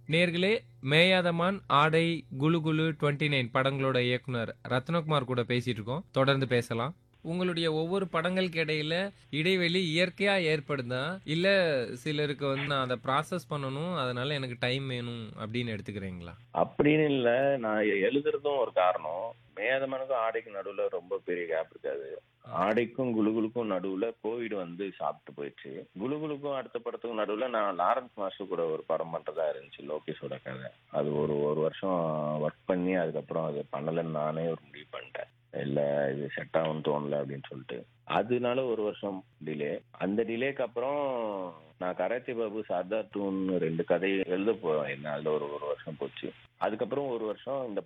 நேர்களே மேயாதமான் ஆடை Kullu Kullu twenty nine படங்களோட இயக்குனர் ரத்னகுமார் கூட பேசிட்டு இருக்கோம் தொடர்ந்து பேசலாம் உங்களுடைய ஒவ்வொரு படங்களுக்கு இடையில இடைவெளி இயற்கையா ஏற்படுதா இல்ல சிலருக்கு வந்து நான் அதை ப்ராசஸ் பண்ணணும் அதனால எனக்கு டைம் வேணும் அப்படின்னு எடுத்துக்கிறீங்களா அப்படின்னு இல்ல நான் எழுதுறதும் ஒரு காரணம் மேதமனுக்கும் ஆடைக்கும் நடுவுல ரொம்ப பெரிய கேப் இருக்காது ஆடைக்கும் குலுகுலுக்கும் நடுவுல கோவிட் வந்து சாப்பிட்டு போயிடுச்சு குலுகுலுக்கும் அடுத்த படத்துக்கும் நடுவுல நான் லாரன்ஸ் மாஸ்டர் கூட ஒரு படம் பண்றதா இருந்துச்சு லோகேஷோட கதை அது ஒரு ஒரு வருஷம் ஒர்க் பண்ணி அதுக்கப்புறம் அது பண்ணலன்னு நானே ஒரு முடிவு பண்ணிட்டேன் இல்ல இது செட் ஆகும்னு தோணல அப்படின்னு சொல்லிட்டு அதனால ஒரு வருஷம் டிலே அந்த டிலேக்கு அப்புறம் நான் கராத்தி பாபு சர்தார் டூன்னு ரெண்டு கதையை எழுத போறேன் என்ன அதுல ஒரு ஒரு வருஷம் போச்சு அதுக்கப்புறம் ஒரு வருஷம் இந்த